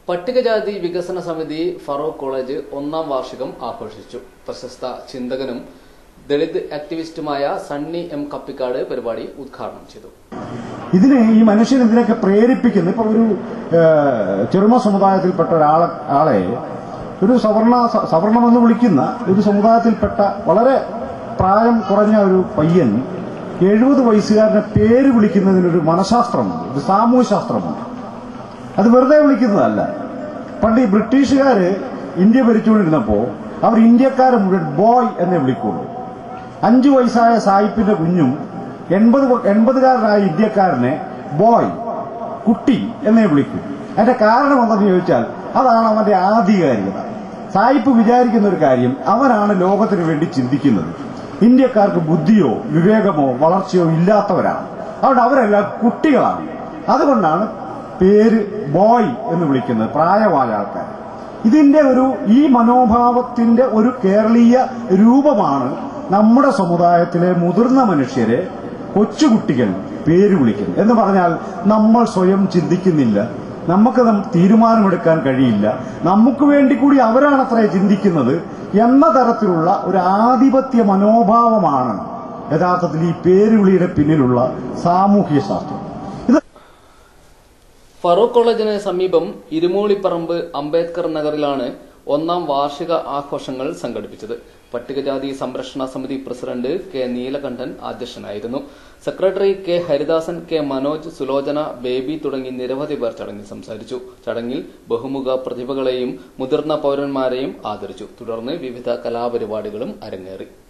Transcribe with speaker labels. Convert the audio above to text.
Speaker 1: പട്ടികജാതി വികസന സമിതി ഫറൂഖ് കോളേജ് ഒന്നാം വാർഷികം ആഘോഷിച്ചു പ്രശസ്ത ചിന്തകനും ദളിത് ആക്ടിവിസ്റ്റുമായ സണ്ണി എം കപ്പിക്കാട് പരിപാടി ഉദ്ഘാടനം ചെയ്തു
Speaker 2: ഇതിനെ ഈ മനുഷ്യൻ ഇതിനൊക്കെ പ്രേരിപ്പിക്കുന്നു ഇപ്പൊ ഒരു ഏഹ്, ചെറുമ സമുദായത്തിൽപ്പെട്ട ഒരാളെ ആളെ ഒരു സവർണ സവർണമെന്ന് വിളിക്കുന്ന ഒരു സമുദായത്തിൽപ്പെട്ട വളരെ പ്രായം കുറഞ്ഞ ഒരു പയ്യൻ എഴുപത് വയസ്സുകാരനെ പേര് വിളിക്കുന്നതിനൊരു മനഃശാസ്ത്രമുണ്ട് ഒരു സാമൂഹ്യശാസ്ത്രമുണ്ട് അത് വെറുതെ വിളിക്കുന്നതല്ല പണ്ട് ഈ ബ്രിട്ടീഷുകാര് ഇന്ത്യ ഭരിച്ചുകൊണ്ടിരുന്നപ്പോ അവർ ഇന്ത്യക്കാരെ മുഴുവൻ ബോയ് എന്നേ വിളിക്കുള്ളൂ അഞ്ചു വയസ്സായ സായിപ്പിന്റെ കുഞ്ഞും എൺപത് വ- എൺപതുകാരനായ ഇന്ത്യക്കാരനെ ബോയ് കുട്ടി എന്നേ വിളിക്കും അതിന്റെ കാരണം എന്തെന്ന് ചോദിച്ചാൽ അതാണ് അവന്റെ ആധികാരികത സായിപ്പ് വിചാരിക്കുന്ന ഒരു കാര്യം അവനാണ് ലോകത്തിന് വേണ്ടി ചിന്തിക്കുന്നത് ഇന്ത്യക്കാർക്ക് ബുദ്ധിയോ വിവേകമോ വളർച്ചയോ ഇല്ലാത്തവരാണ് അതുകൊണ്ട് അവരെല്ലാം കുട്ടികളാണ് അതുകൊണ്ടാണ് പേര് ബോയ് എന്ന് വിളിക്കുന്നത് പ്രായമായ ആൾക്കാർ ഇതിന്റെ ഒരു ഈ മനോഭാവത്തിന്റെ ഒരു കേരളീയ രൂപമാണ് നമ്മുടെ സമുദായത്തിലെ മുതിർന്ന മനുഷ്യരെ കൊച്ചുകുട്ടികൾ പേര് വിളിക്കുന്നത് എന്ന് പറഞ്ഞാൽ നമ്മൾ സ്വയം ചിന്തിക്കുന്നില്ല നമുക്ക് നം തീരുമാനമെടുക്കാൻ കഴിയില്ല നമുക്ക് വേണ്ടി കൂടി അവരാണത്രേ ചിന്തിക്കുന്നത് എന്ന തരത്തിലുള്ള ഒരു ആധിപത്യ മനോഭാവമാണ് യഥാർത്ഥത്തിൽ ഈ പേരുവിളിയുടെ പിന്നിലുള്ള സാമൂഹ്യ ശാസ്ത്രം ഇത്
Speaker 1: ഫറൂഖ് കോളേജിന് സമീപം ഇരുമൂളിപ്പറമ്പ് അംബേദ്കർ നഗറിലാണ് ഒന്നാം വാർഷിക ആഘോഷങ്ങൾ സംഘടിപ്പിച്ചത് പട്ടികജാതി സംരക്ഷണ സമിതി പ്രസിഡന്റ് കെ നീലകണ്ഠൻ അധ്യക്ഷനായിരുന്നു secretary K Haridasan K Manoj Sulochana Baby തുടങ്ങി നിരവധി പേർ ചടങ്ങിൽ സംസാരിച്ചു ചടങ്ങിൽ ബഹുമുഖ പ്രതിഭകളെയും മുതിർന്ന പൌരന്മാരെയും ആദരിച്ചു തുടർന്ന് വിവിധ കലാപരിപാടികളും അരങ്ങേറി